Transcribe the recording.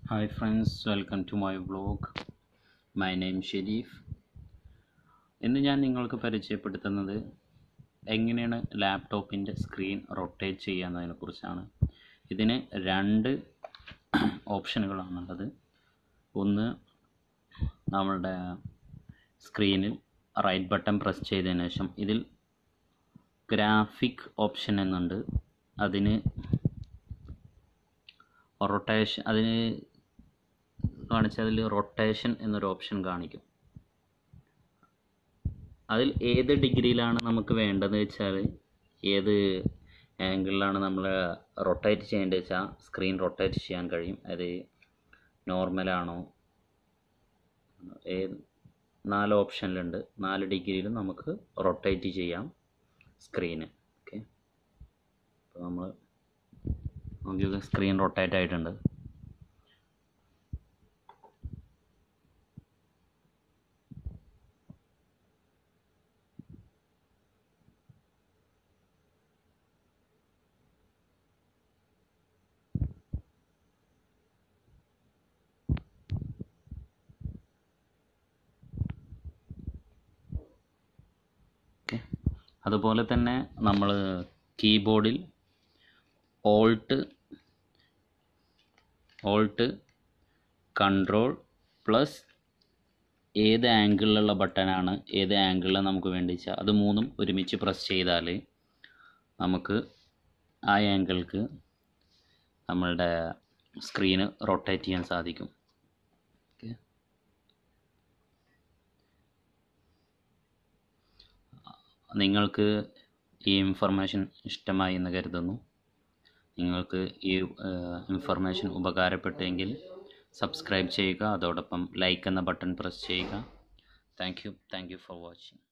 Hi friends, welcome to my vlog. My name Sharif ഇന്ന് ഞാൻ നിങ്ങൾക്ക് പരിചയപ്പെടുത്തുന്നത് എങ്ങനെയാണ് ലാപ്ടോപ്പിൻ്റെ സ്ക്രീൻ റൊട്ടേറ്റ് ചെയ്യുക എന്നതിനെ കുറിച്ചാണ് ഇതിന് രണ്ട് ഓപ്ഷനുകളാണുള്ളത് ഒന്ന് നമ്മളുടെ സ്ക്രീനിൽ റൈറ്റ് ബട്ടൺ പ്രസ് ചെയ്തതിന് ശേഷം ഇതിൽ ഗ്രാഫിക് ഓപ്ഷൻ എന്നുണ്ട് അതിന് റൊട്ടേഷൻ അതിന് കാണിച്ച അതിൽ റൊട്ടേഷൻ എന്നൊരു ഓപ്ഷൻ കാണിക്കും അതിൽ ഏത് ഡിഗ്രിയിലാണ് നമുക്ക് വേണ്ടത് വെച്ചാൽ ഏത് ആംഗിളിലാണ് നമ്മൾ റൊട്ടേറ്റ് ചെയ്യേണ്ടത് വെച്ചാൽ സ്ക്രീൻ റൊട്ടേറ്റ് ചെയ്യാൻ കഴിയും അത് നോർമലാണോ ഏത് നാല് ഓപ്ഷനിലുണ്ട് നാല് ഡിഗ്രിയിലും നമുക്ക് റൊട്ടേറ്റ് ചെയ്യാം സ്ക്രീന് ഓക്കെ അപ്പോൾ നമ്മൾ നോക്കിയൊക്കെ സ്ക്രീൻ റൊട്ടേറ്റ് ആയിട്ടുണ്ട് ഓക്കെ അതുപോലെ തന്നെ നമ്മൾ കീബോർഡിൽ ഓൾട്ട് ഓൾട്ട് കൺട്രോൾ പ്ലസ് ഏത് ആംഗിളിലുള്ള ബട്ടനാണ് ഏത് ആംഗിളിൽ നമുക്ക് വേണ്ടി വെച്ചാൽ അത് മൂന്നും ഒരുമിച്ച് പ്രസ് ചെയ്താൽ നമുക്ക് ആ ആംഗിൾക്ക് നമ്മളുടെ സ്ക്രീന് റൊട്ടേറ്റ് ചെയ്യാൻ സാധിക്കും ഓക്കെ നിങ്ങൾക്ക് ഈ ഇൻഫർമേഷൻ ഇഷ്ടമായി എന്ന് കരുതുന്നു നിങ്ങൾക്ക് ഈ ഇൻഫർമേഷൻ ഉപകാരപ്പെട്ടെങ്കിൽ സബ്സ്ക്രൈബ് ചെയ്യുക അതോടൊപ്പം ലൈക്ക് എന്ന ബട്ടൺ പ്രസ് ചെയ്യുക thank you thank you for watching